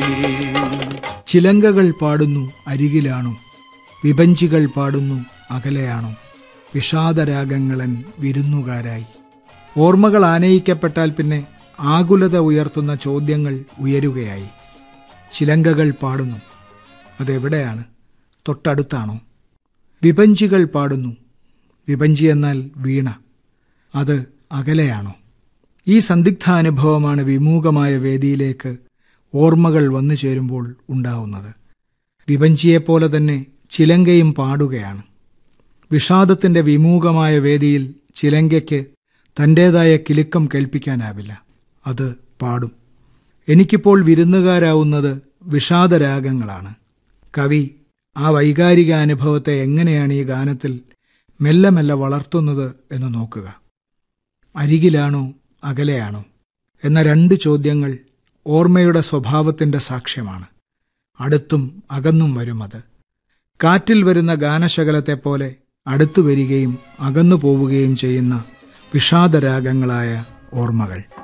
ചിലങ്കകൾ പാടുന്നു അരികിലാണോ വിപഞ്ചികൾ പാടുന്നു അകലെയാണോ വിഷാദരാഗങ്ങളൻ വിരുന്നുകാരായി ഓർമ്മകൾ ആനയിക്കപ്പെട്ടാൽ പിന്നെ ആകുലത ഉയർത്തുന്ന ചോദ്യങ്ങൾ ഉയരുകയായി ചിലങ്കകൾ പാടുന്നു അതെവിടെയാണ് തൊട്ടടുത്താണോ വിപഞ്ചികൾ പാടുന്നു വിപഞ്ചി എന്നാൽ വീണ അത് അകലെയാണോ ഈ സന്ദിഗ്ധാനുഭവമാണ് വിമൂകമായ വേദിയിലേക്ക് ഓർമ്മകൾ വന്നു ചേരുമ്പോൾ ഉണ്ടാവുന്നത് വിപഞ്ചിയെപ്പോലെ തന്നെ ചിലങ്കയും പാടുകയാണ് വിഷാദത്തിന്റെ വിമൂകമായ വേദിയിൽ ചിലങ്കയ്ക്ക് തൻ്റേതായ കിലുക്കം കേൾപ്പിക്കാനാവില്ല അത് പാടും എനിക്കിപ്പോൾ വിരുന്നുകാരാവുന്നത് വിഷാദരാഗങ്ങളാണ് കവി ആ വൈകാരിക അനുഭവത്തെ എങ്ങനെയാണ് ഈ ഗാനത്തിൽ മെല്ലെ മെല്ലെ വളർത്തുന്നത് എന്ന് നോക്കുക അരികിലാണോ അകലെയാണോ എന്ന രണ്ട് ചോദ്യങ്ങൾ ഓർമ്മയുടെ സ്വഭാവത്തിന്റെ സാക്ഷ്യമാണ് അടുത്തും അകന്നും വരും അത് കാറ്റിൽ വരുന്ന ഗാനശകലത്തെ പോലെ അടുത്തു വരികയും അകന്നു പോവുകയും ചെയ്യുന്ന വിഷാദരാഗങ്ങളായ ഓർമ്മകൾ